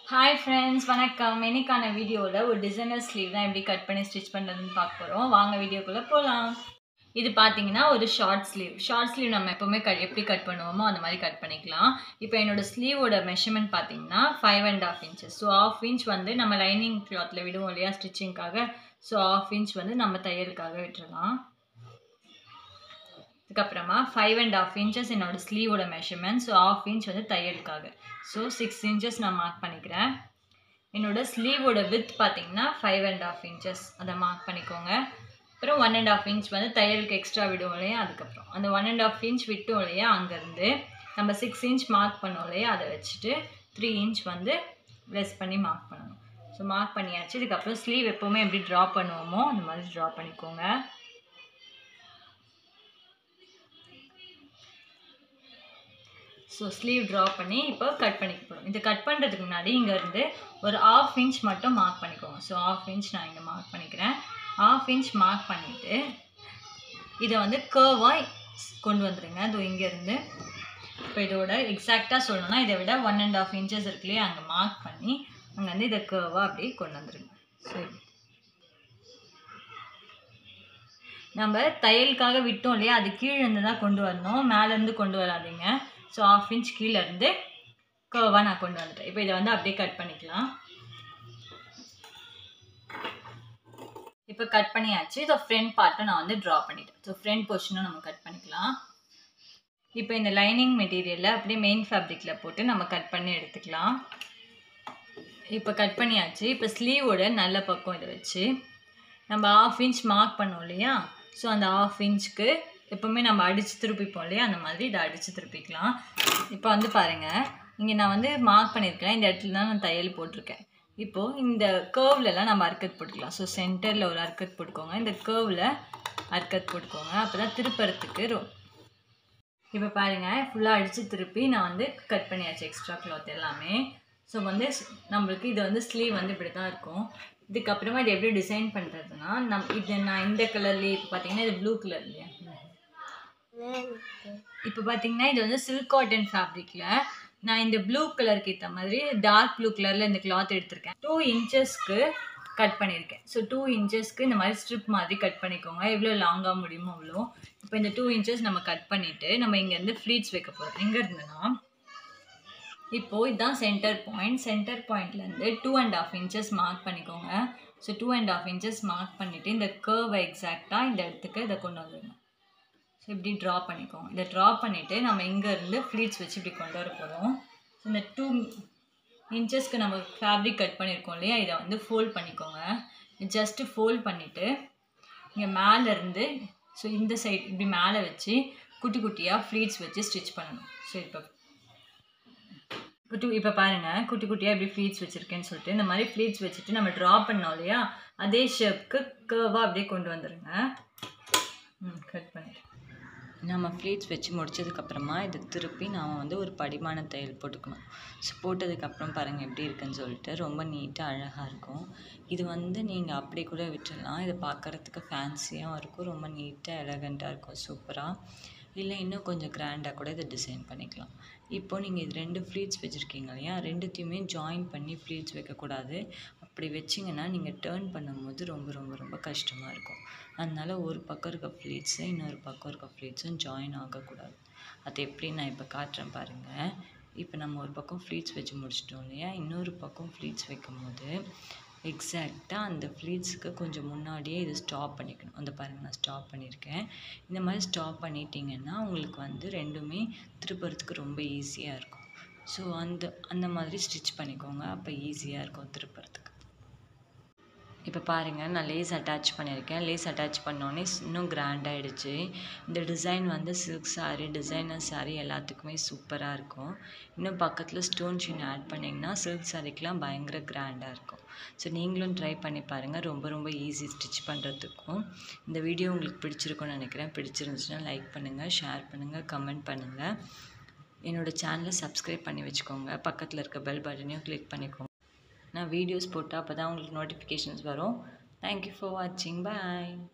hi friends வணக்கம் இன்னைக்கான வீடியோவில் ஒரு டிசைனர் ஸ்லீவ் தான் எப்படி கட் பண்ணி ஸ்டிச் பண்ணுறதுன்னு பார்க்க போகிறோம் வாங்க வீடியோக்குள்ளே போகலாம் இது பார்த்தீங்கன்னா ஒரு ஷார்ட் ஸ்லீவ் ஷார்ட் ஸ்லீவ் நம்ம எப்போவுமே கட் எப்படி கட் பண்ணுவோமோ அந்த மாதிரி கட் பண்ணிக்கலாம் இப்போ என்னோட ஸ்லீவோட மெஷர்மெண்ட் பார்த்தீங்கன்னா five and half inches so half inch வந்து நம்ம லைனிங் கிளாத்தில் விடுவோம் இல்லையா ஸ்டிச்சிங்க்காக ஸோ ஆஃப் இன்ச் வந்து நம்ம தையலுக்காக விட்டுறலாம் அதுக்கப்புறமா ஃபைவ் அண்ட் ஆஃப் இன்ச்சஸ் என்னோட ஸ்லீவோட மெஷர்மெண்ட் ஸோ ஆஃப் இன்ச் வந்து தையலுக்காக ஸோ சிக்ஸ் இன்ச்சஸ் நான் மார்க் பண்ணிக்கிறேன் என்னோட ஸ்லீவோட வித் பார்த்தீங்கன்னா ஃபைவ் அண்ட் ஆஃப் இன்ச்சஸ் அதை மார்க் பண்ணிக்கோங்க அப்புறம் ஒன் அண்ட் ஆஃப் இன்ச் வந்து தையலுக்கு எக்ஸ்ட்ரா விடுவோம் இல்லையா அதுக்கப்புறம் அந்த ஒன் அண்ட் ஆஃப் இன்ச் விட்டோம் இல்லையா அங்கேருந்து நம்ம சிக்ஸ் இன்ச் மார்க் பண்ணோம் இல்லையா அதை வச்சுட்டு த்ரீ இன்ச் வந்து லெஸ் பண்ணி மார்க் பண்ணணும் ஸோ மார்க் பண்ணியாச்சு இதுக்கப்புறம் ஸ்லீவ் எப்போவுமே எப்படி ட்ரா பண்ணுவோமோ அந்த மாதிரி ட்ரா பண்ணிக்கோங்க ஸோ ஸ்லீவ் ட்ரா பண்ணி இப்போ கட் பண்ணிக்க போகிறோம் இது கட் பண்ணுறதுக்கு முன்னாடி இங்கேருந்து ஒரு ஆஃப் இன்ச் மட்டும் மார்க் பண்ணிக்கோங்க ஸோ ஆஃப் இன்ச் நான் இங்கே மார்க் பண்ணிக்கிறேன் ஆஃப் இன்ச் மார்க் பண்ணிவிட்டு இதை வந்து கேர்வாக கொண்டு வந்துடுங்க அது இங்கேருந்து இப்போ இதோட எக்ஸாக்டாக சொல்லணும்னா இதை விட ஒன் அண்ட் ஆஃப் இன்ச்சஸ் இருக்குல்லையே அங்கே மார்க் பண்ணி அங்கே வந்து இதை கேர்வாக அப்படியே கொண்டு வந்துடுங்க சரி நம்ம தையலுக்காக விட்டோம் இல்லையா அது கீழே இருந்து தான் கொண்டு வரணும் மேலேருந்து கொண்டு வராதீங்க ஸோ ஆஃப் இன்ச் கீழேருந்து கர்வாக நான் கொண்டு வந்துட்டேன் இப்போ இதை வந்து அப்படியே கட் பண்ணிக்கலாம் இப்போ கட் பண்ணியாச்சு ஸோ ஃப்ரண்ட் பார்ட்டை நான் வந்து ட்ரா பண்ணிட்டேன் ஸோ ஃப்ரண்ட் பொர்ஷனும் நம்ம கட் பண்ணிக்கலாம் இப்போ இந்த லைனிங் மெட்டீரியலில் அப்படியே மெயின் ஃபேப்ரிக்கில் போட்டு நம்ம கட் பண்ணி எடுத்துக்கலாம் இப்போ கட் பண்ணியாச்சு இப்போ ஸ்லீவோட நல்ல பக்கம் இதை வச்சு நம்ம ஆஃப் இன்ச் மார்க் பண்ணோம் இல்லையா ஸோ அந்த ஆஃப் இன்ச்சுக்கு எப்போவுமே நம்ம அடித்து திருப்பிப்போம் இல்லையா அந்த மாதிரி இதை அடித்து திருப்பிக்கலாம் இப்போ வந்து பாருங்கள் இங்கே நான் வந்து மார்க் பண்ணியிருக்கேன் இந்த இடத்துல தான் நான் தையல் போட்டிருக்கேன் இப்போது இந்த கேர்வ்லலாம் நம்ம அர்க்கத் போட்டுக்கலாம் ஸோ சென்டரில் ஒரு அர்க்கத் போட்டுக்கோங்க இந்த கேர்வில் அர்க்கத் போட்டுக்கோங்க அப்போ தான் திருப்பறத்துக்கு ரொ இப்போ பாருங்கள் ஃபுல்லாக அடித்து திருப்பி நான் வந்து கட் பண்ணியாச்சு எக்ஸ்ட்ரா கிளாத் எல்லாமே ஸோ வந்து நம்மளுக்கு இது வந்து ஸ்லீவ் வந்து இப்படி தான் இருக்கும் இதுக்கப்புறமா இது எப்படி டிசைன் பண்ணுறதுனா நம் இது நான் இந்த கலர்லேயே இப்போ பார்த்தீங்கன்னா இது ப்ளூ கலர் இல்லையா இப்போ பார்த்தீங்கன்னா இது வந்து சில்க் காட்டன் ஃபேப்ரிக்கில் நான் இந்த ப்ளூ கலருக்கு ஏற்ற மாதிரி டார்க் ப்ளூ கலரில் இந்த கிளாத் எடுத்திருக்கேன் டூ இன்ச்சஸ்க்கு கட் பண்ணியிருக்கேன் ஸோ டூ இன்ச்சஸ்க்கு இந்த மாதிரி ஸ்ட்ரிப் மாதிரி கட் பண்ணிக்கோங்க எவ்வளோ லாங்காக முடியுமோ அவ்வளோ இப்போ இந்த டூ இன்ச்சஸ் நம்ம கட் பண்ணிவிட்டு நம்ம இங்கேருந்து ஃப்ளீட்ஸ் வைக்க போகிறோம் எங்கே இருந்துன்னா இப்போது இதுதான் சென்டர் பாயிண்ட் சென்டர் பாயிண்ட்லேருந்து two and half inches mark பண்ணிக்கோங்க so two and half inches mark பண்ணிவிட்டு இந்த கர்வை எக்ஸாக்டாக இந்த இடத்துக்கு இதை கொண்டு வந்துடுங்க ஸோ இப்படி ட்ரா பண்ணிக்கோங்க இதை ட்ரா பண்ணிவிட்டு நம்ம இங்கேருந்து ஃப்ளீட்ஸ் வச்சு இப்படி கொண்டு வர போகிறோம் ஸோ இந்த டூ இன்ச்சஸ்க்கு நம்ம ஃபேப்ரிக் கட் பண்ணியிருக்கோம் இல்லையா இதை வந்து ஃபோல்ட் பண்ணிக்கோங்க ஜஸ்ட்டு ஃபோல்ட் பண்ணிவிட்டு இங்கே மேலேருந்து ஸோ இந்த சைட் இப்படி மேலே வச்சு குட்டி குட்டியாக ஃப்ளீட்ஸ் வச்சு ஸ்டிச் பண்ணணும் ஸோ இப்போ குட்டி இப்போ பாருங்கள் குட்டி குட்டியாக இப்படி ஃப்ளீட்ஸ் வச்சுருக்கேன்னு சொல்லிட்டு இந்த மாதிரி ஃப்ளீட்ஸ் வச்சுட்டு நம்ம ட்ரா பண்ணோம் இல்லையா அதே ஷேப்க்கு கேர்வாக அப்படியே கொண்டு வந்துடுங்க ம் கட் பண்ணிட்டு நம்ம ஃப்ளீட்ஸ் வச்சு முடிச்சதுக்கப்புறமா இதை திருப்பி நாம் வந்து ஒரு படிமான தையல் போட்டுக்கணும் ஸோ போட்டதுக்கப்புறம் பாருங்கள் எப்படி இருக்குன்னு சொல்லிட்டு ரொம்ப நீட்டாக அழகாக இருக்கும் இது வந்து நீங்கள் அப்படி கூட விட்டுடலாம் இது பார்க்குறதுக்கு ஃபேன்சியாகவும் இருக்கும் ரொம்ப நீட்டாக எலகண்ட்டாக இருக்கும் சூப்பராக இல்லை இன்னும் கொஞ்சம் கிராண்டாக கூட இதை டிசைன் பண்ணிக்கலாம் இப்போ நீங்கள் இது ரெண்டு ஃப்ளீட்ஸ் வச்சுருக்கீங்க இல்லையா ரெண்டுத்தையுமே ஜாயின் பண்ணி ஃப்ளீட்ஸ் வைக்கக்கூடாது அப்படி வச்சிங்கன்னா நீங்கள் டேர்ன் பண்ணும்போது ரொம்ப ரொம்ப ரொம்ப கஷ்டமாக இருக்கும் அதனால் ஒரு பக்கம் இருக்க ஃப்ளீட்ஸு இன்னொரு பக்கம் இருக்க ஃப்ளீட்ஸும் ஜாயின் ஆகக்கூடாது அது எப்படி நான் இப்போ காட்டுறேன் பாருங்கள் இப்போ நம்ம ஒரு பக்கம் ஃப்ளீட்ஸ் வச்சு முடிச்சிட்டோம் இல்லையா இன்னொரு பக்கம் ஃப்ளீட்ஸ் வைக்கும் போது எக்ஸாக்டாக அந்த ஃப்ளீட்ஸுக்கு கொஞ்சம் முன்னாடியே இது ஸ்டாப் பண்ணிக்கணும் அந்த பாருங்கள் நான் ஸ்டாப் பண்ணியிருக்கேன் இந்த மாதிரி ஸ்டாப் பண்ணிட்டீங்கன்னா உங்களுக்கு வந்து ரெண்டுமே திருப்புறதுக்கு ரொம்ப ஈஸியாக இருக்கும் ஸோ அந்த அந்த மாதிரி ஸ்டிச் பண்ணிக்கோங்க அப்போ ஈஸியாக இருக்கும் திருப்புறதுக்கு இப்போ பாருங்கள் நான் லேஸ் அட்டாச் பண்ணியிருக்கேன் லேஸ் அட்டாச் பண்ணோன்னே இன்னும் கிராண்டாகிடுச்சு இந்த டிசைன் வந்து சில்க் சாரீ டிசைனர் சாரீ எல்லாத்துக்குமே சூப்பராக இருக்கும் இன்னும் பக்கத்தில் ஸ்டோன் ஷீன் ஆட் பண்ணிங்கன்னா சில்க் சாரீக்கெலாம் பயங்கர கிராண்டாக இருக்கும் ஸோ நீங்களும் ட்ரை பண்ணி பாருங்கள் ரொம்ப ரொம்ப ஈஸி ஸ்டிச் பண்ணுறதுக்கும் இந்த வீடியோ உங்களுக்கு பிடிச்சிருக்கும்னு நினைக்கிறேன் பிடிச்சிருந்துச்சுன்னா லைக் பண்ணுங்கள் ஷேர் பண்ணுங்கள் கமெண்ட் பண்ணுங்கள் என்னோடய சேனலை சப்ஸ்கிரைப் பண்ணி வச்சுக்கோங்க பக்கத்தில் இருக்க பெல் பட்டனையும் கிளிக் பண்ணிக்கோங்க நான் வீடியோஸ் போட்டால் அப்போ தான் உங்களுக்கு நோட்டிஃபிகேஷன்ஸ் வரும் தேங்க்யூ ஃபார் வாட்சிங் பாய்